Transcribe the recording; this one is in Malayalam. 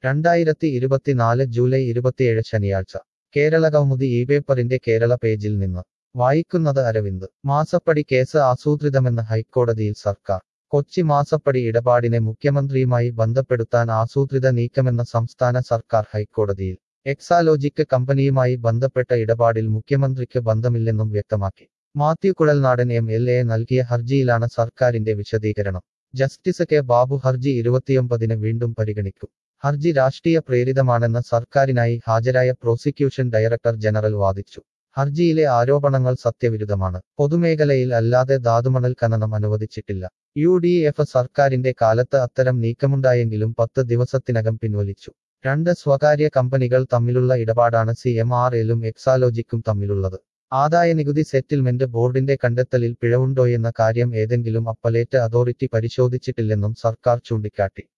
രണ്ടായിരത്തി ഇരുപത്തിനാല് ജൂലൈ ഇരുപത്തിയേഴ് ശനിയാഴ്ച കേരള കൗമുദി ഈ പേപ്പറിന്റെ കേരള പേജിൽ നിന്ന് വായിക്കുന്നത് അരവിന്ദ് മാസപ്പടി കേസ് ആസൂത്രിതമെന്ന് ഹൈക്കോടതിയിൽ സർക്കാർ കൊച്ചി മാസപ്പടി ഇടപാടിനെ മുഖ്യമന്ത്രിയുമായി ബന്ധപ്പെടുത്താൻ ആസൂത്രിത നീക്കമെന്ന സംസ്ഥാന സർക്കാർ ഹൈക്കോടതിയിൽ എക്സാലോജിക് കമ്പനിയുമായി ബന്ധപ്പെട്ട ഇടപാടിൽ മുഖ്യമന്ത്രിക്ക് ബന്ധമില്ലെന്നും വ്യക്തമാക്കി Mathew Kuzhalnadan M L A നൽകിയ ഹർജിയിലാണ് സർക്കാരിന്റെ വിശദീകരണം ജസ്റ്റിസ് കെ ബാബു ഹർജി ഇരുപത്തിയൊമ്പതിന് വീണ്ടും പരിഗണിക്കും ഹർജി രാഷ്ട്രീയ പ്രേരിതമാണെന്ന് സർക്കാരിനായി ഹാജരായ പ്രോസിക്യൂഷൻ ഡയറക്ടർ ജനറൽ വാദിച്ചു ഹർജിയിലെ ആരോപണങ്ങൾ സത്യവിരുദ്ധമാണ് പൊതുമേഖലയിൽ അല്ലാതെ ധാതുമണൽ ഖനനം അനുവദിച്ചിട്ടില്ല യു ഡി എഫ് സർക്കാരിന്റെ കാലത്ത് അത്തരം നീക്കമുണ്ടായെങ്കിലും പത്ത് ദിവസത്തിനകം പിൻവലിച്ചു രണ്ട് സ്വകാര്യ കമ്പനികൾ തമ്മിലുള്ള ഇടപാടാണ് സി എം ആർ എല്ലും എക്സാലോജിക്കും തമ്മിലുള്ളത് ആദായനികുതി സെറ്റിൽമെന്റ് ബോർഡിന്റെ കണ്ടെത്തലിൽ പിഴവുണ്ടോയെന്ന കാര്യം ഏതെങ്കിലും അപ്പലേറ്റ് അതോറിറ്റി പരിശോധിച്ചിട്ടില്ലെന്നും സർക്കാർ ചൂണ്ടിക്കാട്ടി